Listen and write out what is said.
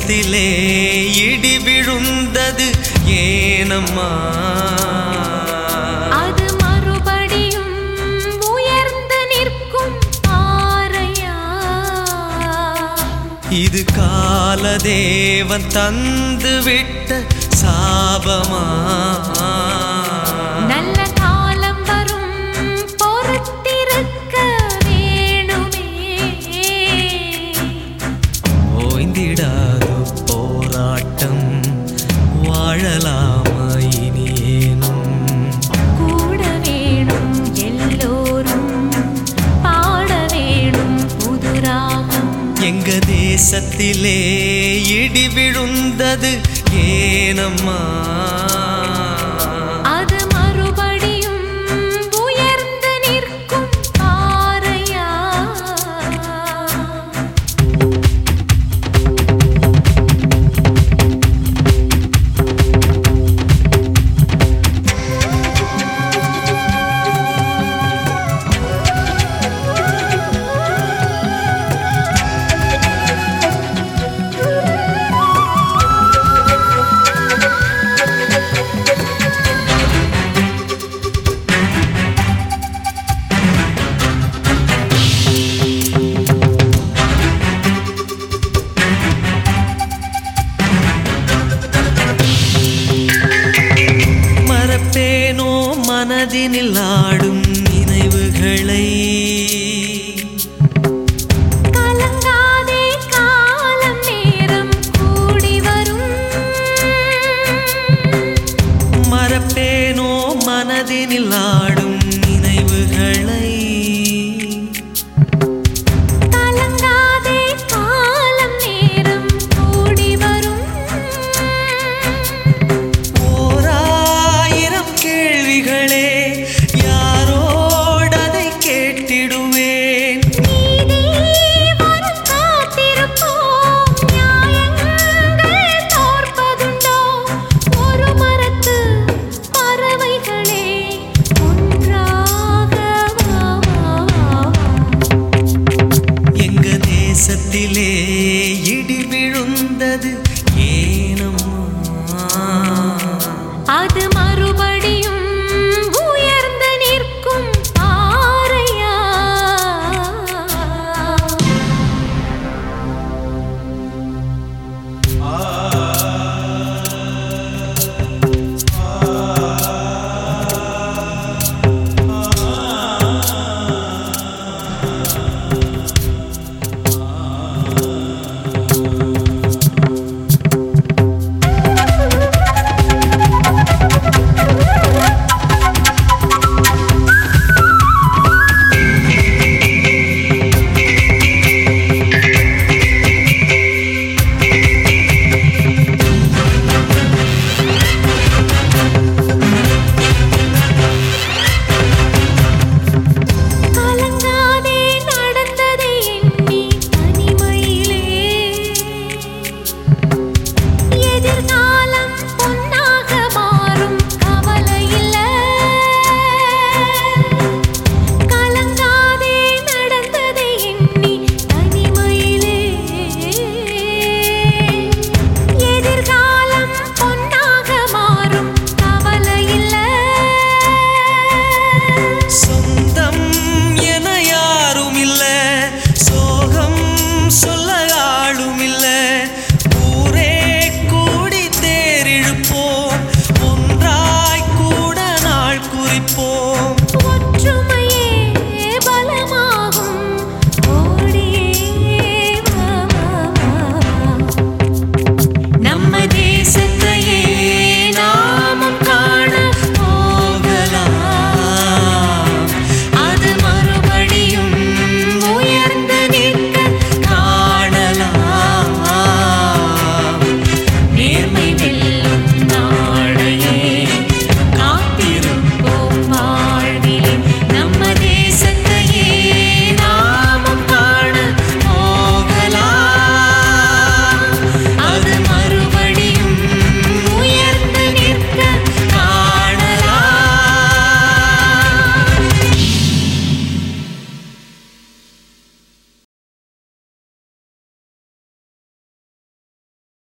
தேசத்திலே இடி விழுந்தது ஏனம்மா அது மறுபடியும் உயர்ந்து நிற்கும் பாறையா இது காலதேவன் தந்து விட்ட சாபமா நல்ல காலம் வரும் பொறுத்திருக்க வேணுமே ஓய்ந்திடாது போராட்டம் வாழலாமா இனியேனும் கூட வேணும் எல்லோரும் பாட வேணும் புது ராகம் எங்க தேசத்திலே இடி விழுந்தது ஏனம்மா அது மறுபடியும் உயர்ந்து நிற்கும் பாறையா மறப்பேனோ மனதினில் ஆடும் நினைவுகளை கலங்காதே காலம் நேரம் கூடி வரும் மறப்பேனோ மனதினில் ஆடும் நினைவுகளை கலங்காதே காலம் நேரம் கூடி வரும் ஓராயிரம் கேள்விகளே யாரோடதை கேட்டிடுவேன் நீதி வரும் காத்திருப்போம் நியாயங்கள் தோற்பதுண்டோ ஒரு மரத்து பறவைகளே ஒன்றாக வா, வா, வா. எங்க தேசத்திலே இடி விழுந்தது ஏனம்மா அது